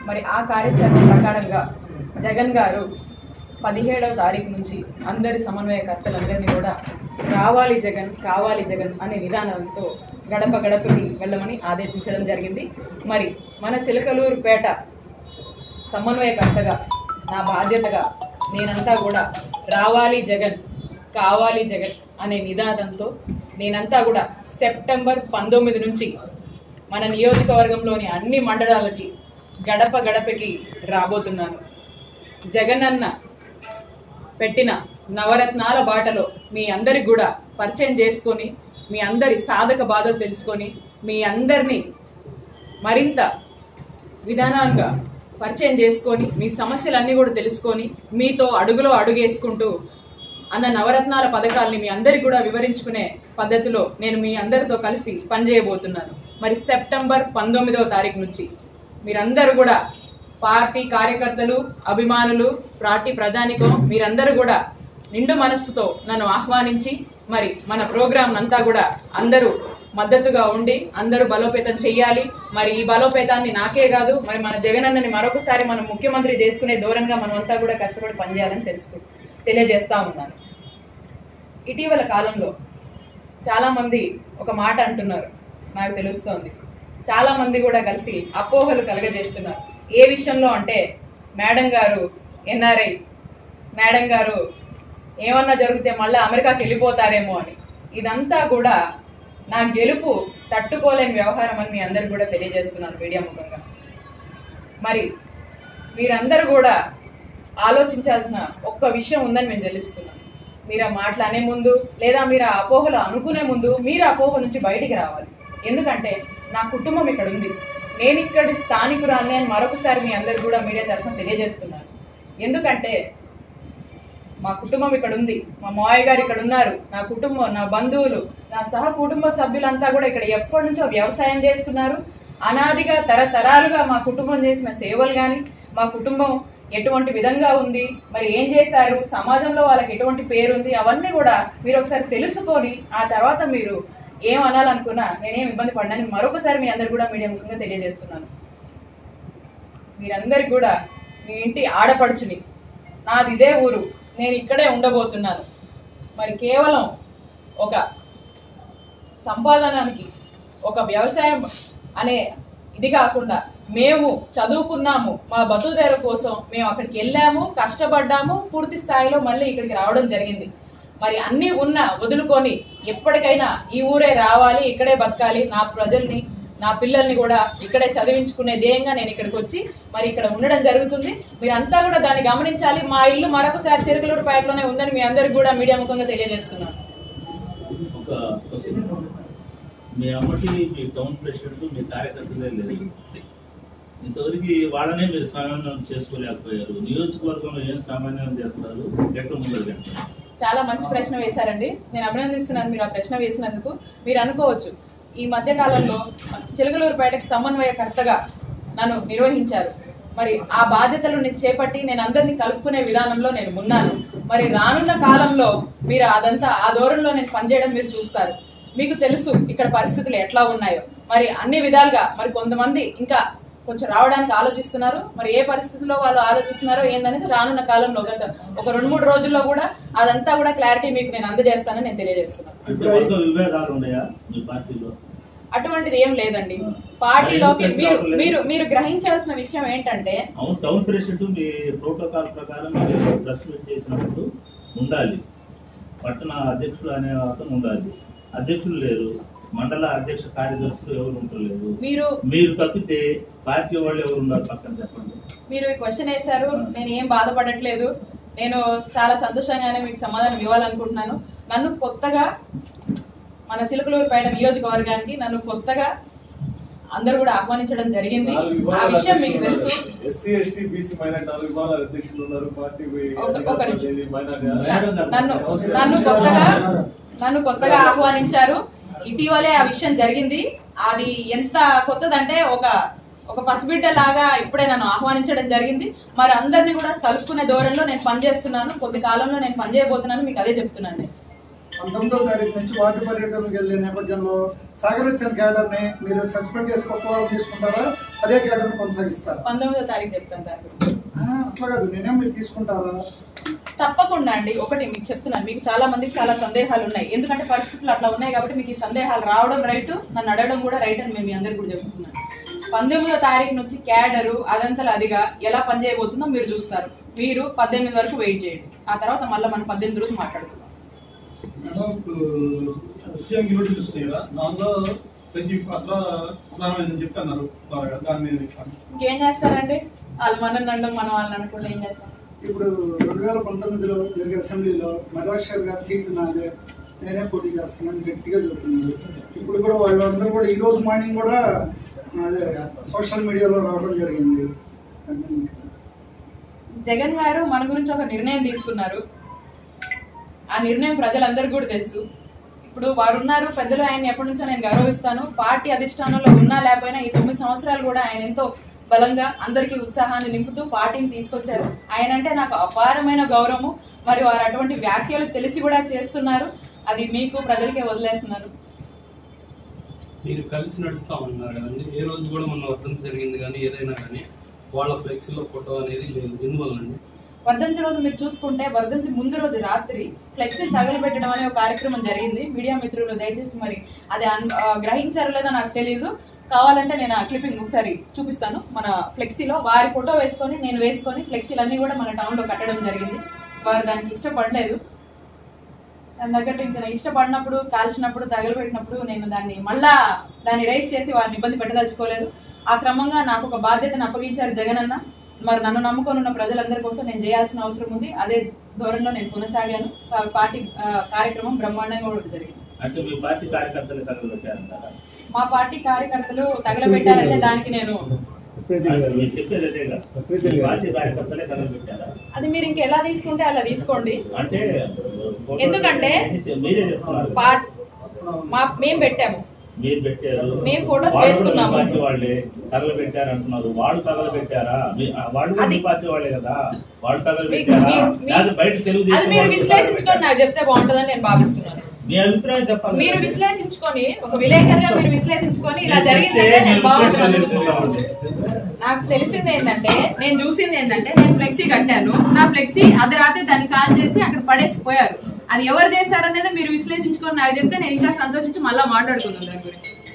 మరి ఆ కార్యాచరణ ప్రకారంగా జగన్ గారు పదిహేడవ తారీఖు నుంచి అందరి సమన్వయకర్తలందరినీ కూడా రావాలి జగన్ కావాలి జగన్ అనే విధానంతో గడప గడపకి వెళ్ళమని ఆదేశించడం జరిగింది మరి మన చిలకలూరుపేట సమన్వయకర్తగా నా బాధ్యతగా నేనంతా కూడా రావాలి జగన్ కావాలి జగన్ అనే నిదానంతో నేనంతా కూడా సెప్టెంబర్ పంతొమ్మిది నుంచి మన నియోజకవర్గంలోని అన్ని మండలాలకి గడప గడపకి రాబోతున్నాను జగన్ అన్న పెట్టిన నవరత్నాల బాటలో మీ అందరికి కూడా పరిచయం చేసుకొని మీ అందరి సాధక బాధలు తెలుసుకొని మీ అందరినీ మరింత విధానంగా పరిచయం చేసుకొని మీ సమస్యలన్నీ కూడా తెలుసుకొని మీతో అడుగులో అడుగేసుకుంటూ అన్న నవరత్నాల పథకాల్ని మీ అందరికి కూడా వివరించుకునే పద్ధతిలో నేను మీ అందరితో కలిసి పనిచేయబోతున్నాను మరి సెప్టెంబర్ పంతొమ్మిదవ తారీఖు నుంచి మీరందరూ కూడా పార్టీ కార్యకర్తలు అభిమానులు పార్టీ ప్రజానికం మీరందరూ కూడా నిండు మనస్సుతో నన్ను ఆహ్వానించి మరి మన ప్రోగ్రాం అంతా కూడా అందరూ మద్దతుగా ఉండి అందరూ బలోపేతం చెయ్యాలి మరి ఈ బలోపేతాన్ని నాకే కాదు మరి మన జగనన్నని మరొకసారి మనం ముఖ్యమంత్రి చేసుకునే దూరంగా మనం అంతా కూడా కష్టపడి పనిచేయాలని తెలుసుకు తెలియజేస్తా ఉన్నాను ఇటీవల కాలంలో చాలా మంది ఒక మాట అంటున్నారు నాకు తెలుస్తోంది చాలా మంది కూడా కలిసి అపోహలు కలగజేస్తున్నారు ఏ విషయంలో అంటే మేడం గారు ఎన్ఆర్ఐ మేడం గారు ఏమన్నా జరిగితే మళ్ళీ అమెరికాకి వెళ్ళిపోతారేమో అని ఇదంతా కూడా నా గెలుపు తట్టుకోలేని వ్యవహారం అని మీ అందరికి కూడా తెలియజేస్తున్నాను మీడియా ముఖంగా మరి మీరందరూ కూడా ఆలోచించాల్సిన ఒక్క విషయం ఉందని మేము తెలుస్తున్నాం మీరు ఆ మాటలు అనే ముందు లేదా మీరు ఆ అపోహలు అనుకునే ముందు మీరు ఆ అపోహ నుంచి బయటికి రావాలి ఎందుకంటే నా కుటుంబం ఇక్కడ ఉంది నేను ఇక్కడి స్థానికురాలని అని మరొకసారి మీ అందరు కూడా మీడియా తరఫున తెలియజేస్తున్నాను ఎందుకంటే మా కుటుంబం ఇక్కడ ఉంది మా మావయ్య గారు ఇక్కడ ఉన్నారు నా కుటుంబం నా బంధువులు నా సహ కుటుంబ సభ్యులంతా కూడా ఇక్కడ ఎప్పటి నుంచో వ్యవసాయం చేస్తున్నారు అనాదిగా తరతరాలుగా మా కుటుంబం చేసిన సేవలు కానీ మా కుటుంబం ఎటువంటి విధంగా ఉంది మరి ఏం చేశారు సమాజంలో వాళ్ళకి ఎటువంటి పేరు ఉంది అవన్నీ కూడా మీరు ఒకసారి తెలుసుకొని ఆ తర్వాత మీరు ఏం అనాలనుకున్నా నేనేం ఇబ్బంది పడ్డాను మరొకసారి మీ అందరు కూడా మీడియా ముఖంగా తెలియజేస్తున్నాను మీరందరికి కూడా మీ ఇంటి ఆడపడుచుని నాది ఇదే ఊరు నేను ఇక్కడే ఉండబోతున్నాను మరి కేవలం ఒక సంపాదనానికి ఒక వ్యవసాయం అనే ఇది కాకుండా మేము చదువుకున్నాము మా బతుకుదేర కోసం మేము అక్కడికి వెళ్ళాము కష్టపడ్డాము పూర్తి స్థాయిలో మళ్ళీ ఇక్కడికి రావడం జరిగింది మరి అన్ని ఉన్న వదులుకొని ఎప్పటికైనా ఈ ఊరే రావాలి ఇక్కడే బతకాలి నా ప్రజల్ని నా పిల్లల్ని కూడా ఇక్కడే చదివించుకునే ధ్యేయంగా నేను ఇక్కడికి వచ్చి మరి ఇక్కడ ఉండడం జరుగుతుంది మీరంతా కూడా దాన్ని గమనించాలి మా ఇల్లు మరొకసారి చిరుకలూరుపేటలోనే ఉందని మీ అందరికి కూడా మీడియా ముఖంగా తెలియజేస్తున్నాను ఒక క్వశ్చన్ మీ అమ్మకి మీ టౌన్ ప్రెసిడెంట్ మీ కార్యకర్తలే లేదు ఇంతవరకు వాళ్ళనే మీరు సమన్వయం చేసుకోలేకపోయారు నియోజకవర్గంలో ఏం సమన్వయం చేస్తారు ఎక్కడ ముందరు వెళ్తారు చాలా మంచి ప్రశ్న వేశారండి నేను అభినందిస్తున్నాను మీరు ఆ ప్రశ్న వేసినందుకు మీరు అనుకోవచ్చు ఈ మధ్య కాలంలో చిలకలూరుపేటకి సమన్వయకర్తగా నన్ను నిర్వహించారు మరి ఆ బాధ్యతలు నేను చేపట్టి నేను అందరినీ కలుపుకునే విధానంలో నేను ఉన్నాను మరి రానున్న కాలంలో మీరు అదంతా ఆ దూరంలో నేను పనిచేయడం మీరు చూస్తారు మీకు తెలుసు ఇక్కడ పరిస్థితులు ఎట్లా ఉన్నాయో మరి అన్ని విధాలుగా మరి కొంతమంది ఇంకా కొంచెం రావడానికి ఆలోచిస్తున్నారు మరి ఏ పరిస్థితిలో వాళ్ళు ఆలోచిస్తున్నారో ఏందనేది రానున్న కాలంలో గత ఒక రెండు మూడు రోజుల్లో కూడా అదంతా కూడా క్లారిటీ మీకు నేను అందజేస్తానని నేను తెలియజేస్తున్నాను అంటే వర్గ విభేదాలు ఉన్నాయా మీ పార్టీలో అటువంటిది ఏం లేదండి పార్టీలోకి మీరు మీరు మీరు గ్రహించాల్సిన విషయం ఏంటంటే అవును టౌన్ ప్రెసిడెంట్ మీ ప్రోటోకాల్ ప్రకారం మీరు ప్రెస్ మీట్ చేసినప్పుడు ఉండాలి పట్టణ అధ్యక్షుడు అనే అతను ఉండాలి అధ్యక్షులు లేరు మండల అధ్యక్ష కార్యదర్శులు ఎవరు ఉండలేదు మీరు మీరు తప్పితే పార్టీ వాళ్ళు ఎవరు ఉన్నారు పక్కన చెప్పండి మీరు ఈ క్వశ్చన్ వేశారు నేను ఏం బాధపడట్లేదు నేను చాలా సంతోషంగానే మీకు సమాధానం ఇవ్వాలనుకుంటున్నాను నన్ను కొత్తగా మన చిలుకలూరుపేట నియోజకవర్గానికి నన్ను కొత్తగా అందరూ కూడా ఆహ్వానించడం జరిగింది ఆ విషయం మీకు తెలుసు ఎస్సీ ఎస్టీ బీసీ మైనార్టీ నాలుగు విభాగాల అధ్యక్షులు ఉన్నారు పార్టీ ఒక- ఒక నిమిషం. మైనార్టీ నన్ను నన్ను కొత్తగా నన్ను కొత్తగా ఆహ్వానించారు ఇటీవలే ఆ విషయం జరిగింది అది ఎంత కొత్తదంటే ఒక ఒక పసిబిడ్డ లాగా ఇప్పుడే నన్ను ఆహ్వానించడం జరిగింది మరి అందరినీ కూడా కలుపుకునే దూరంలో నేను పనిచేస్తున్నాను కొద్ది కాలంలో నేను పనిచేయబోతున్నాను మీకు అదే చెప్తున్నాను నేను. పంతొమ్మిదో తారీఖు నుంచి వార్డు పర్యటనకు వెళ్ళే నేపథ్యంలో సాగరిచ్చిన క్యాడర్ని మీరు సస్పెండ్ చేసి కొత్త వాళ్ళు తీసుకుంటారా అదే క్యాడర్ని కొనసాగిస్తారా పంతొమ్మిదో తారీఖు చెప్తాను దాని గురించి ఆ, అట్లా కాదు నేనేం మీరు తీసుకుంటారా తప్పకుండా అండి ఒకటి మీకు చెప్తున్నాను మీకు చాలా మందికి చాలా సందేహాలు ఉన్నాయి ఎందుకంటే పరిస్థితులు అట్లా ఉన్నాయి కాబట్టి మీకు ఈ సందేహాలు రావడం రైట్ నన్ను అడగడం కూడా రైట్ అని మేము మీ అందరికి కూడా చెప్తున్నాను పంతొమ్మిదో తారీఖు నుంచి క్యాడరు అదంతలు అదిగా ఎలా పనిచేయబోతుందో మీరు చూస్తారు మీరు పద్దెనిమిది వరకు వెయిట్ చేయండి ఆ తర్వాత మళ్ళీ మనం పద్దెనిమిది రోజు మాట్లాడుకుందాం మేడం ఇప్పుడు సీఎం గిఫ్ట్ చూస్తున్నాయి కదా దానిలో స్పెసిఫిక్ పాత్ర ప్రధానమైందని చెప్పి అన్నారు బాగా దాని మీద చెప్పండి. ఇంకేం చేస్తారండి వాళ్ళు మనల్ని అనడం మనం వాళ్ళని అనుకుంటే ఏం చేస్తాం ఇప్పుడు రెండు వేల పంతొమ్మిదిలో జరిగే అసెంబ్లీలో మరాషర్ గారి సీట్ నాదే నేనే పోటీ చేస్తానని గట్టిగా చెప్తున్నారు ఇప్పుడు కూడా వాళ్ళందరూ కూడా ఈ రోజు మార్నింగ్ కూడా అదే సోషల్ మీడియాలో రావడం జరిగింది జగన్ గారు మన గురించి ఒక నిర్ణయం తీసుకున్నారు ఆ నిర్ణయం ప్రజలందరికీ కూడా తెలుసు ఇప్పుడు వారు ఉన్నారు పెద్దలు ఆయన ఎప్పటి నుంచో నేను గౌరవిస్తాను పార్టీ అధిష్టానంలో ఉన్నా లేకపోయినా ఈ తొమ్మిది సంవత్సరాలు కూడా ఆయన ఎంతో బలంగా అందరికీ ఉత్సాహాన్ని నింపుతూ పార్టీని తీసుకొచ్చారు ఆయన అంటే నాకు అపారమైన గౌరవము మరి వారు అటువంటి వ్యాఖ్యలు తెలిసి కూడా చేస్తున్నారు అది మీకు ప్రజలకే వదిలేస్తున్నారు మీరు కలిసి నడుస్తా ఉన్నారు కదండి ఏ రోజు కూడా మన వర్ధంతి జరిగింది కానీ ఏదైనా కానీ వాళ్ళ ఫ్లెక్సీలో ఫోటో అనేది లేదు ఎందువల్లండి వర్ధంతి రోజు మీరు చూసుకుంటే వర్ధంతి ముందు రోజు రాత్రి ఫ్లెక్సీ తగలబెట్టడం అనే ఒక కార్యక్రమం జరిగింది మీడియా మిత్రులు దయచేసి మరి అది అన్- ఆ, గ్రహించారో లేదో నాకు తెలియదు కావాలంటే నేను ఆ క్లిప్పింగ్ ఒకసారి చూపిస్తాను మన ఫ్లెక్సీలో వారి ఫోటో వేసుకొని నేను వేసుకొని ఫ్లెక్సీలు అన్ని కూడా మన టౌన్ లో కట్టడం జరిగింది వారు దానికి ఇష్టపడలేదు దాని తగ్గట్టు ఇంకా నేను ఇష్టపడినప్పుడు కాల్చినప్పుడు తగలబెట్టినప్పుడు నేను దాన్ని మళ్ళా దాన్ని రైస్ చేసి వారిని ఇబ్బంది పెట్టదలుచుకోలేదు ఆ క్రమంగా నాకు ఒక బాధ్యతను అప్పగించారు జగన్ అన్న మరి నన్ను నమ్ముకొని ఉన్న ప్రజలందరి కోసం నేను చేయాల్సిన అవసరం ఉంది అదే ధోరణిలో నేను కొనసాగాను పా- పార్టీ ఆ, కార్యక్రమం బ్రహ్మాండంగా కూడా జరిగింది అంటే మీ పార్టీ కార్యకర్తలు తగలబెట్టారంటారా మా పార్టీ కార్యకర్తలు తగలబెట్టారంటే దానికి నేను అంటే మీరు చెప్పేది అదేగా మీ పార్టీ కార్యకర్తలే తగలబెట్టారా అది మీరు ఇంకా ఎలా తీసుకుంటే అలా తీసుకోండి అంటే ఫోటో ఎందుకంటే మీరే చెప్తున్నారు పార్ట్ మా మేము పెట్టాము మీరు పెట్టారు మేము photos వాళ్ళు కూడా మీ వేసుకున్నాము. పార్టీ వాళ్ళే తగలబెట్టారు అంటున్నారు వాళ్ళు తగలబెట్టారా మీ- వాళ్ళు కూడా మీ అది- పార్టీ వాళ్ళే కదా వాళ్ళు మీకు- తగలబెట్టారా మీ- మీ- లేదా బయట అది తెలుగుదేశం మీరు వాళ్ళు విశ్లేషించుకొని తగలబెట్టారా? నాకు చెప్తే బాగుంటుందని నేను భావిస్తున్నాను మీ అభిప్రాయం చెప్పాలి మీరు కదా. విశ్లేషించుకొని ఒక విలేకరుగా మీరు విశ్లేషించుకొని ఇలా నేను జరిగిందంటే చెప్తే నేను మీరు బాగుంటుంది విశ్లేషణ అనుకుంటున్నాను. నాకు తెలిసింది ఏంటంటే నేను చూసింది ఏంటంటే నేను ఫ్లెక్సీ కట్టాను నా ఫ్లెక్సీ అది రాత్రి దాన్ని కాల్ చేసి అక్కడ పడేసి పోయారు అది ఎవరు చేశారనేది మీరు విశ్లేషించుకొని నాకు చెప్తే నేను ఇంకా సంతోషించి మళ్ళీ మాట్లాడుకుందాం దాని గురించి